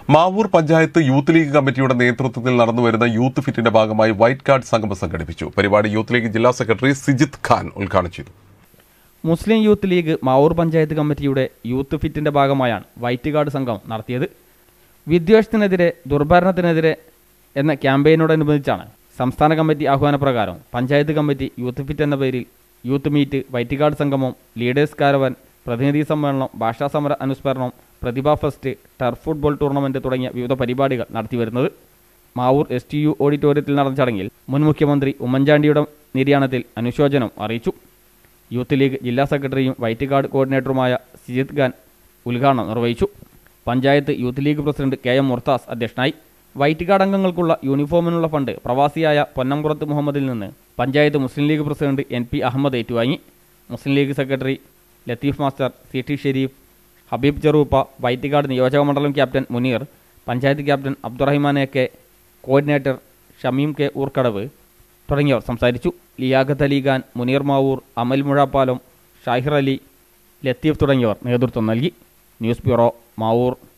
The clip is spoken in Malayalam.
മാവൂർ പഞ്ചായത്ത് യൂത്ത് ലീഗ് കമ്മിറ്റിയുടെ നേതൃത്വത്തിൽ നടന്നുവരുന്ന യൂത്ത് ഫിറ്റിന്റെ ഭാഗമായി വൈറ്റ് കാർഡ് സംഗമം സംഘടിപ്പിച്ചു പരിപാടി യൂത്ത് ലീഗ് ജില്ലാ സെക്രട്ടറി സിജിത് ഖാൻ ഉദ്ഘാടനം ചെയ്തു Muslim youth league Mavoor panchayat കമ്മിറ്റിയുടെ യൂത്ത് ഫിറ്റിന്റെ ഭാഗമായാണ് വൈറ്റ് കാർഡ് സംഘം നടത്തിയത് വിദ്വേഷത്തിനെതിരെ ദുർഭരണത്തിനെതിരെ എന്ന ക്യാമ്പയിനോടനുബന്ധിച്ചാണ് സംസ്ഥാന കമ്മിറ്റി ആഹ്വാനപ്രകാരം പഞ്ചായത്ത് കമ്മിറ്റി യൂത്ത് ഫിറ്റ് എന്ന പേരിൽ യൂത്ത് മീറ്റ് വൈറ്റ് കാർഡ് സംഗമം ലീഡേഴ്സ് കാരവൻ പ്രതിനിധി സമ്മേളനം ഭാഷാ സമര അനുസ്മരണം പ്രതിഭാ ഫെസ്റ്റ് ടർഫ് ഫുട്ബോൾ ടൂർണമെന്റ് തുടങ്ങിയ വിവിധ പരിപാടികൾ നടത്തിവരുന്നത് മാവൂർ എസ് ടി യു ഓഡിറ്റോറിയത്തിൽ നടന്ന ചടങ്ങിൽ മുൻ മുഖ്യമന്ത്രി ഉമ്മൻചാണ്ടിയുടെ നിര്യാണത്തിൽ അനുശോചനം അറിയിച്ചു യൂത്ത് ലീഗ് ജില്ലാ സെക്രട്ടറിയും വൈറ്റ് കാർഡ് കോർഡിനേറ്ററുമായ സിജിത് ഖാൻ ഉദ്ഘാടനം നിർവഹിച്ചു panchayat youth league president K M Murthas അധ്യക്ഷനായി വൈറ്റ് കാർഡ് അംഗങ്ങൾക്കുള്ള യൂണിഫോമിനുള്ള ഫണ്ട് പ്രവാസിയായ പൊന്നംപുറത്ത് മുഹമ്മദിൽ നിന്ന് panchayat Muslim league president N P Ahammed ഏറ്റുവാങ്ങി Muslim league secretary Latheef master C T Shareef Habeeb Cheruppa white card നിയോജക മണ്ഡലം captain Muneer panchayat captain Abdurahiman A K coordinator Shameem K Oorkadavu തുടങ്ങിയവർ സംസാരിച്ചു ലിയാഖത്ത് അലി ഖാൻ മുനീർ മാവൂർ അമൽ മുഴാപ്പാലം ഷാഹിർ അലി ലത്തീഫ് തുടങ്ങിയവർ നേതൃത്വം നൽകി ന്യൂസ് ബ്യൂറോ മാവൂർ